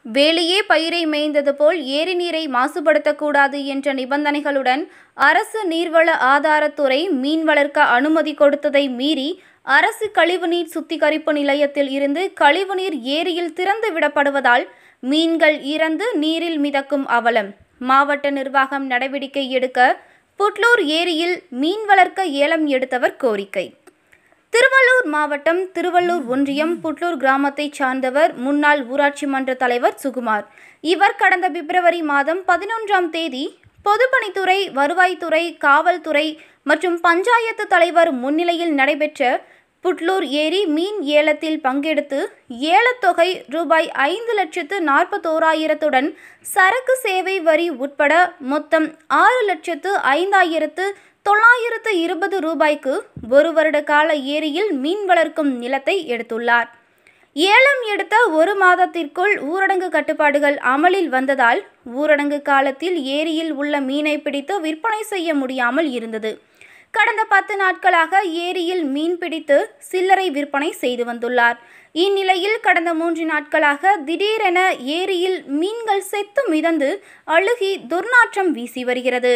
வேலியே பயிரை மேய்ந்தது போல் ஏரி நீரை மாசுபடுத்தக்கூடாது என்ற நிபந்தனைகளுடன் அரசு நீர்வள ஆதாரத்துறை மீன் வளர்க்க அனுமதி கொடுத்ததை மீறி அரசு கழிவுநீர் சுத்திகரிப்பு நிலையத்தில் இருந்து கழிவுநீர் ஏரியில் திறந்து விடப்படுவதால் மீன்கள் இறந்து நீரில் மிதக்கும் அவலம் மாவட்ட நிர்வாகம் நடவடிக்கை எடுக்க புட்லூர் ஏரியில் மீன் வளர்க்க ஏலம் எடுத்தவர் கோரிக்கை திருவள்ளூர் மாவட்டம் திருவள்ளூர் ஒன்றியம் புட்லூர் கிராமத்தைச் சார்ந்தவர் முன்னாள் ஊராட்சி மன்ற தலைவர் சுகுமார் இவர் கடந்த பிப்ரவரி மாதம் பதினொன்றாம் தேதி பொதுப்பணித்துறை வருவாய்த்துறை காவல்துறை மற்றும் பஞ்சாயத்து தலைவர் முன்னிலையில் நடைபெற்ற புட்லூர் ஏரி மீன் ஏலத்தில் பங்கெடுத்து ஏலத்தொகை ரூபாய் ஐந்து லட்சத்து நாற்பத்தோராயிரத்துடன் சரக்கு சேவை வரி உட்பட மொத்தம் ஆறு லட்சத்து ஐந்தாயிரத்து தொள்ளாயிரத்து இருபது ரூபாய்க்கு ஒரு வருட கால ஏரியில் மீன் வளர்க்கும் நிலத்தை எடுத்துள்ளார் ஏலம் எடுத்த ஒரு மாதத்திற்குள் ஊரடங்கு கட்டுப்பாடுகள் அமலில் வந்ததால் ஊரடங்கு காலத்தில் ஏரியில் உள்ள மீனை பிடித்து விற்பனை செய்ய முடியாமல் இருந்தது கடந்த பத்து நாட்களாக ஏரியில் மீன் பிடித்து சில்லறை விற்பனை செய்து வந்துள்ளார் இந்நிலையில் கடந்த மூன்று நாட்களாக திடீரென ஏரியில் மீன்கள் செத்து மிதந்து அழுகி துர்நாற்றம் வீசி வருகிறது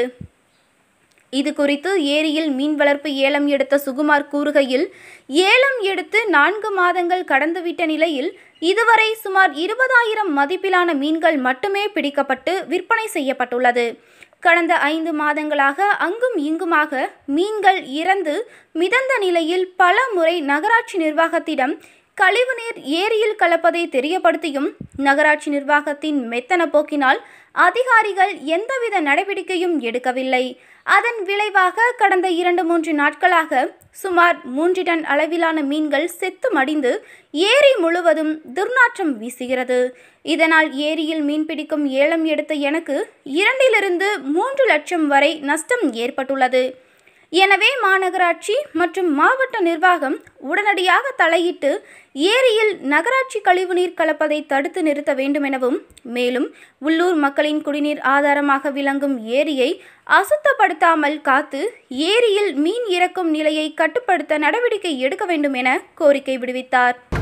இது குறித்து ஏரியில் மீன் வளர்ப்பு ஏலம் எடுத்த சுகுமார் கூறுகையில் ஏலம் எடுத்து நான்கு மாதங்கள் கடந்துவிட்ட நிலையில் இதுவரை சுமார் இருபதாயிரம் மதிப்பிலான மீன்கள் மட்டுமே பிடிக்கப்பட்டு விற்பனை செய்யப்பட்டுள்ளது கடந்த ஐந்து மாதங்களாக அங்கும் இங்குமாக மீன்கள் இறந்து மிதந்த நிலையில் பல முறை நகராட்சி நிர்வாகத்திடம் கழிவுநீர் ஏரியில் கலப்பதை தெரியப்படுத்தியும் நகராட்சி நிர்வாகத்தின் மெத்தன போக்கினால் அதிகாரிகள் எந்தவித நடவடிக்கையும் எடுக்கவில்லை அதன் விளைவாக கடந்த இரண்டு மூன்று நாட்களாக சுமார் மூன்று டன் அளவிலான மீன்கள் செத்து மடிந்து ஏரி முழுவதும் துர்நாற்றம் வீசுகிறது இதனால் ஏரியில் மீன்பிடிக்கும் ஏலம் எடுத்த எனக்கு இரண்டிலிருந்து மூன்று லட்சம் வரை நஷ்டம் ஏற்பட்டுள்ளது எனவே மாநகராட்சி மற்றும் மாவட்ட நிர்வாகம் உடனடியாக தலையிட்டு ஏரியில் நகராட்சி கழிவுநீர் கலப்பதை தடுத்து நிறுத்த வேண்டும் எனவும் மேலும் உள்ளூர் மக்களின் குடிநீர் ஆதாரமாக விளங்கும் ஏரியை அசுத்தப்படுத்தாமல் காத்து ஏரியில் மீன் இறக்கும் நிலையை கட்டுப்படுத்த நடவடிக்கை எடுக்க வேண்டும் என கோரிக்கை விடுவித்தார்